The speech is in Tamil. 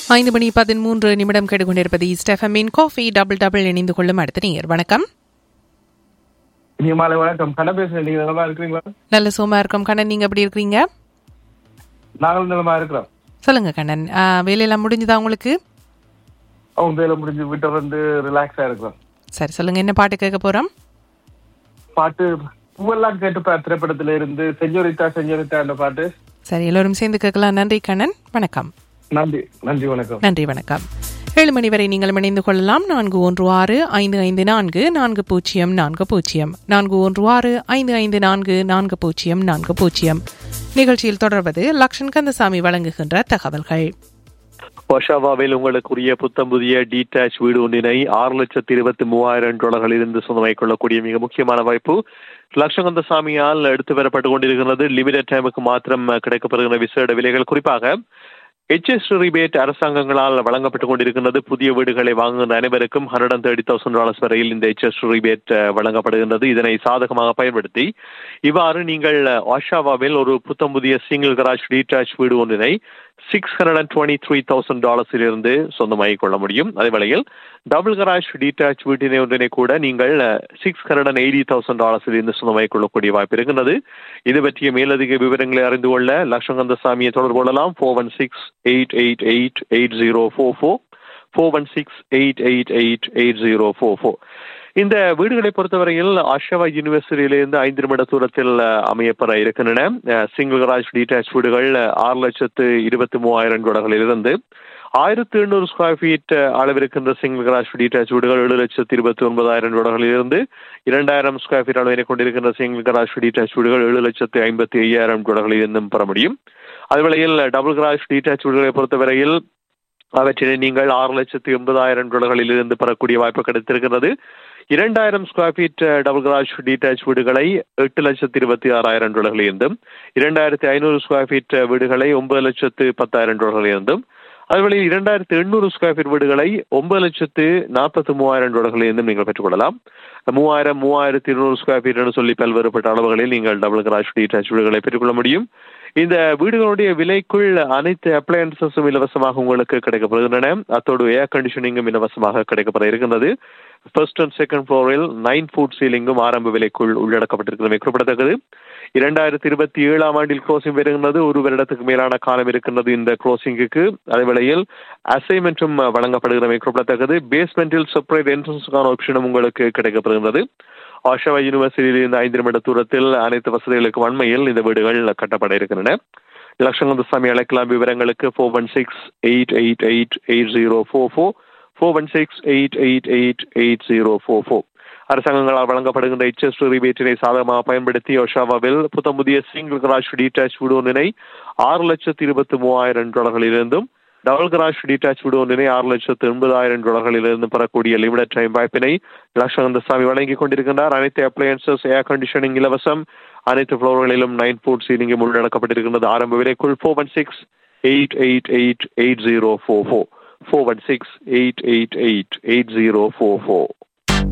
ஐந்து மணி பதிமூன்று நிமிடம் கேட்டுக்கொண்டிருப்பது ஸ்டெஃபமின் காஃபி டபுள் டபுள் இணைந்து கொள்ளும் அடுத்த நேயர் வணக்கம் நீங்க மாலை வணக்கம் கண்ண பேசுறேன் நீங்க நலமா இருக்கிறீங்களா நல்ல சோமா இருக்கோம் கண்ணன் நீங்க எப்படி இருக்கிறீங்க நாங்களும் நலமா இருக்கிறோம் சொல்லுங்க கண்ணன் ஆ, வேலையெல்லாம் முடிஞ்சுதா உங்களுக்கு அவங்க வேலை முடிஞ்சு வீட்டை வந்து ரிலாக்ஸா இருக்கிறோம் சரி சொல்லுங்க என்ன பாட்டு கேட்க போறோம் பாட்டு பூவெல்லாம் கேட்டு பா- திரைப்படத்துல இருந்து செஞ்சோரித்தா செஞ்சோரித்தா என்ற பாட்டு சரி எல்லோரும் சேர்ந்து கேட்கலாம் நன்றி கண்ணன் வணக்கம் நன்றி நன்றி வணக்கம் நன்றி வணக்கம் ஏழு மணி வரை நீங்கள் இணைந்து கொள்ளலாம் நான்கு ஒன்று ஆறு ஐந்து ஐந்து நான்கு நான்கு பூஜ்ஜியம் நான்கு பூஜ்ஜியம் நான்கு ஒன்று ஆறு ஐந்து ஐந்து நான்கு நான்கு பூஜ்ஜியம் நான்கு பூஜ்ஜியம் நிகழ்ச்சியில் தொடர்வது லக்ஷன் கந்தசாமி வழங்குகின்ற தகவல்கள் ஒஷாவாவில் உங்களுக்குரிய புத்தம் புதிய டீடாச் வீடு ஒன்றினை ஆறு லட்சத்தி இருபத்தி மூவாயிரம் டாலர்களில் இருந்து சொந்தமாய் கொள்ளக்கூடிய மிக முக்கியமான வாய்ப்பு லட்சகந்தசாமியால் எடுத்து வரப்பட்டு கொண்டிருக்கிறது லிமிடெட் டைமுக்கு மாத்திரம் கிடைக்கப்படுகிற விசேட விலைகள் குறிப்பாக எச்எஸ் ரிபேட் அரசாங்கங்களால் வழங்கப்பட்டுக் கொண்டிருக்கின்றது புதிய வீடுகளை வாங்குகின்ற அனைவருக்கும் hundred and thirty thousand dollars வரையில் இந்த எச்எஸ் ரிபேட் வழங்கப்படுகின்றது இதனை சாதகமாக பயன்படுத்தி இவ்வாறு நீங்கள் ஆஷாவாவில் ஒரு புத்தம் புதிய சிங்கிள் கராஜ் டீடாச் வீடு ஒன்றினை six hundred and twenty three thousand டாலர்ஸிலிருந்து சொந்தமாகிக் கொள்ள முடியும் அதே வேளையில் டபுள் கராஜ் டீடாச் வீட்டினை ஒன்றினை கூட நீங்கள் six hundred and eighty thousand டாலர்ஸிலிருந்து சொந்தமாகிக் கொள்ளக்கூடிய வாய்ப்பு இருக்கின்றது இது பற்றிய மேலதிக விவரங்களை அறிந்து கொள்ள லட்சங்கந்த சாமியை தொடர்பு கொள்ளலாம் four one six eight eight eight eight zero four four four one six eight eight eight eight zero four four இந்த வீடுகளை பொறுத்தவரையில் அஷவா யூனிவர்சிட்டியிலிருந்து ஐந்து நிமிட தூரத்தில் அஹ், அமையப்பெற இருக்கின்றன சிங்கிள் கராஜ் டீடாச் வீடுகள் அஹ், ஆறு லட்சத்து இருபத்தி மூவாயிரம் டாலர்களிலிருந்து ஆயிரத்தி எண்ணூறு ஸ்கொயர் ஃபீட் அளவிருக்கின்ற சிங்கிள் கராஜ் டீடாச் வீடுகள் ஏழு லட்சத்து இருபத்தி ஒன்பதாயிரம் டாலர்களிலிருந்து இரண்டாயிரம் ஸ்கொயர் ஃபீட் அளவினை கொண்டிருக்கின்ற சிங்கிள் கராஜ் டீடாச் வீடுகள் ஏழு லட்சத்து ஐம்பத்தி ஐயாயிரம் டாலர்களிலிருந்தும் பெற முடியும் அதுவேளையில் டபுள் கராஜ் டீடாச் வீடுகளை பொறுத்தவரையில் அவற்றினை நீங்கள் ஆறு லட்சத்து எண்பதாயிரம் டாலர்களில் இருந்து பெறக்கூடிய வாய்ப்பு கிடைத்திருக்கிறது இரண்டாயிரம் square feet double garage detach வீடுகளை எட்டு லட்சத்து இருபத்தி ஆறாயிரம் டாலர்களில் இருந்தும் இரண்டாயிரத்தி ஐநூறு ஸ்கொயர் ஃபீட் வீடுகளை ஒன்பது லட்சத்து பத்தாயிரம் டாலர்களில் இருந்தும் அதுவழி இரண்டாயிரத்து எண்ணூறு ஸ்கொயர் ஃபீட் வீடுகளை ஒன்பது லட்சத்து நாற்பத்தி மூவாயிரம் டாலர்களில் இருந்தும் நீங்கள் பெற்றுக்கொள்ளலாம் மூவாயிரம் மூவாயிரத்தி இருநூறு ஸ்கொயர் ஃபீட்னு சொல்லி பல்வேறுபட்ட அளவுகளில் நீங்கள் டபுள் கராஜ் டீடாச் வீடுகளை பெற்றுக்கொள்ள முடியும் இந்த வீடுகளுடைய விலைக்குள் அனைத்து அப்ளையன்சஸும் இலவசமாக உங்களுக்கு கிடைக்கப்படுகின்றன அத்தோடு ஏர் கண்டிஷனிங்கும் இலவசமாக கிடைக்கப்பட இருக்கின்றது ஃபர்ஸ்ட் அண்ட் செகண்ட் ஃப்ளோரில் நைன் ஃபுட் சீலிங்கும் ஆரம்ப விலைக்குள் உள்ளடக்கப்பட்டிருக்கிறது குறிப்பிடத்தக்கது இரண்டாயிரத்தி இருபத்தி ஏழாம் ஆண்டில் க்ளோசிங் வருகின்றது ஒரு வருடத்துக்கு மேலான காலம் இருக்கின்றது இந்த க்ளோசிங்குக்கு அதே வேளையில் அசைன்மெண்ட்டும் வழங்கப்படுகிறது குறிப்பிடத்தக்கது பேஸ்மெண்டில் செப்பரேட் என்ட்ரன்ஸுக்கான ஆப்ஷனும் உங்களுக்கு கிடைக்கப்படுகின்றது ஆஷாவா யூனிவர்சிட்டியில் இந்த ஐந்து நிமிட தூரத்தில் அனைத்து வசதிகளுக்கும் அண்மையில் இந்த வீடுகள் கட்டப்பட இருக்கின்றன லட்சங்கந்த சாமி அழைக்கலாம் விவரங்களுக்கு four one six eight eight eight eight zero four four four one six eight eight eight eight zero four four அரசாங்கங்களால் வழங்கப்படுகின்ற எச்எஸ் ரிபேட்டினை சாதகமாக பயன்படுத்தி ஒஷாவாவில் புத்தம் புதிய சிங்கிள் கராஜ் டீடாச் வீடு ஒன்றினை ஆறு லட்சத்து இருபத்தி மூவாயிரம் டாலர்களிலிருந்தும் டபுள் கராஜ் டீடாச் வீடு ஒன்றினை ஆறு லட்சத்து எண்பதாயிரம் டாலர்களிலிருந்து பெறக்கூடிய லிமிடெட் டைம் வாய்ப்பினை லட்சகந்த சாமி வழங்கிக் கொண்டிருக்கின்றார் அனைத்து அப்ளையன்சஸ் ஏர் கண்டிஷனிங் இலவசம் அனைத்து ஃப்ளோர்களிலும் நைன் ஃபுட் சீலிங்கும் உள்ளடக்கப்பட்டிருக்கின்றது ஆரம்ப விலைக்குள் four one six eight eight eight eight zero four four four one six eight eight eight eight zero four four